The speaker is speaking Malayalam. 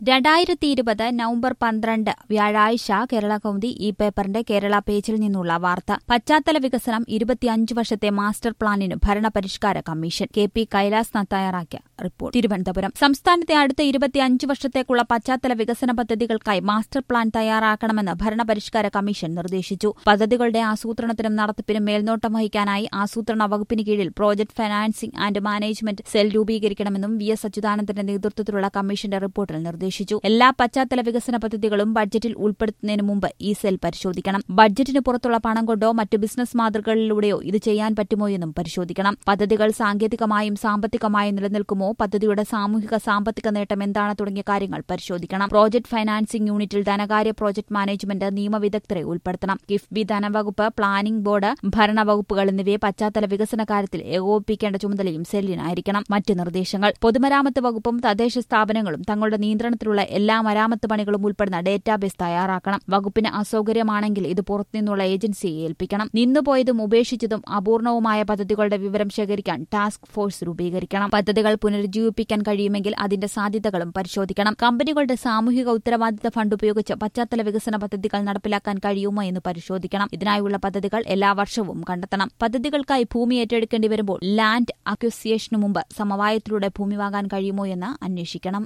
രണ്ടായിരത്തി ഇരുപത് നവംബർ പന്ത്രണ്ട് വ്യാഴാഴ്ച കേരള കൗമുദി ഈ പേപ്പറിന്റെ കേരള പേജിൽ നിന്നുള്ള വാർത്ത പശ്ചാത്തല വികസനം ഇരുപത്തിയഞ്ച് വർഷത്തെ മാസ്റ്റർ പ്ലാനിന് ഭരണപരിഷ്കാര commission K P Kailash Nath തയ്യാറാക്കിയ റിപ്പോർട്ട് തിരുവനന്തപുരം സംസ്ഥാനത്തെ അടുത്ത ഇരുപത്തിയഞ്ച് വർഷത്തേക്കുള്ള പശ്ചാത്തല വികസന പദ്ധതികൾക്കായി മാസ്റ്റർ പ്ലാൻ തയ്യാറാക്കണമെന്ന് ഭരണപരിഷ്കാര കമ്മീഷൻ നിർദ്ദേശിച്ചു പദ്ധതികളുടെ ആസൂത്രണത്തിനും നടത്തിപ്പിനും മേൽനോട്ടം വഹിക്കാനായി ആസൂത്രണ വകുപ്പിന് കീഴിൽ project financing and management cell രൂപീകരിക്കണമെന്നും വി എസ് അച്യുതാനന്ദന്റെ നേതൃത്വത്തിലുള്ള കമ്മീഷന്റെ റിപ്പോർട്ടിൽ നിർദ്ദേശിച്ചു എല്ലാ പശ്ചാത്തല വികസന പദ്ധതികളും ബഡ്ജറ്റിൽ ഉൾപ്പെടുത്തുന്നതിന് മുമ്പ് ഈ സെൽ പരിശോധിക്കണം ബഡ്ജറ്റിന് പുറത്തുള്ള പണം കൊണ്ടോ മറ്റ് ബിസിനസ് മാതൃകകളിലൂടെയോ ഇത് ചെയ്യാൻ പറ്റുമോ എന്നും പരിശോധിക്കണം പദ്ധതികൾ സാങ്കേതികമായും സാമ്പത്തികമായും നിലനിൽക്കുമോ പദ്ധതിയുടെ സാമൂഹിക സാമ്പത്തിക നേട്ടം എന്താണ് തുടങ്ങിയ കാര്യങ്ങൾ പരിശോധിക്കണം പ്രോജക്ട് ഫൈനാൻസിംഗ് യൂണിറ്റിൽ ധനകാര്യ പ്രോജക്ട് മാനേജ്മെന്റ് നിയമവിദഗ്ധരെ ഉൾപ്പെടുത്തണം കിഫ്ബി ധനവകുപ്പ് പ്ലാനിംഗ് ബോർഡ് ഭരണവകുപ്പുകൾ എന്നിവയെ പശ്ചാത്തല വികസന കാര്യത്തിൽ ഏകോപിപ്പിക്കേണ്ട ചുമതലയും സെല്ലിനായിരിക്കണം മറ്റ് നിർദ്ദേശങ്ങൾ പൊതുമരാമത്ത് വകുപ്പും തദ്ദേശ സ്ഥാപനങ്ങളും തങ്ങളുടെ നിയന്ത്രണത്തിലുള്ള എല്ലാ മരാമത്ത് പണികളും ഉൾപ്പെടുന്ന ഡേറ്റാബേസ് തയ്യാറാക്കണം വകുപ്പിന് അസൌകര്യമാണെങ്കിൽ ഇത് പുറത്തുനിന്നുള്ള ഏജൻസിയെ ഏൽപ്പിക്കണം നിന്നുപോയതും ഉപേക്ഷിച്ചതും അപൂർണവുമായ പദ്ധതികളുടെ വിവരം ശേഖരിക്കാൻ ടാസ്ക് ഫോഴ്സ് രൂപീകരിക്കണം പദ്ധതികൾ പുനരുജ്ജീവിപ്പിക്കാൻ കഴിയുമെങ്കിൽ അതിന്റെ സാധ്യതകളും പരിശോധിക്കണം കമ്പനികളുടെ സാമൂഹിക ഉത്തരവാദിത്ത ഫണ്ട് ഉപയോഗിച്ച് പശ്ചാത്തല വികസന പദ്ധതികൾ നടപ്പിലാക്കാൻ കഴിയുമോ എന്ന് പരിശോധിക്കണം ഇതിനായുള്ള പദ്ധതികൾ എല്ലാ വർഷവും കണ്ടെത്തണം പദ്ധതികൾക്കായി ഭൂമി ഏറ്റെടുക്കേണ്ടി വരുമ്പോൾ ലാൻഡ് അക്വസിയേഷനു മുമ്പ് സമവായത്തിലൂടെ ഭൂമി വാങ്ങാൻ കഴിയുമോ എന്ന് അന്വേഷിക്കണം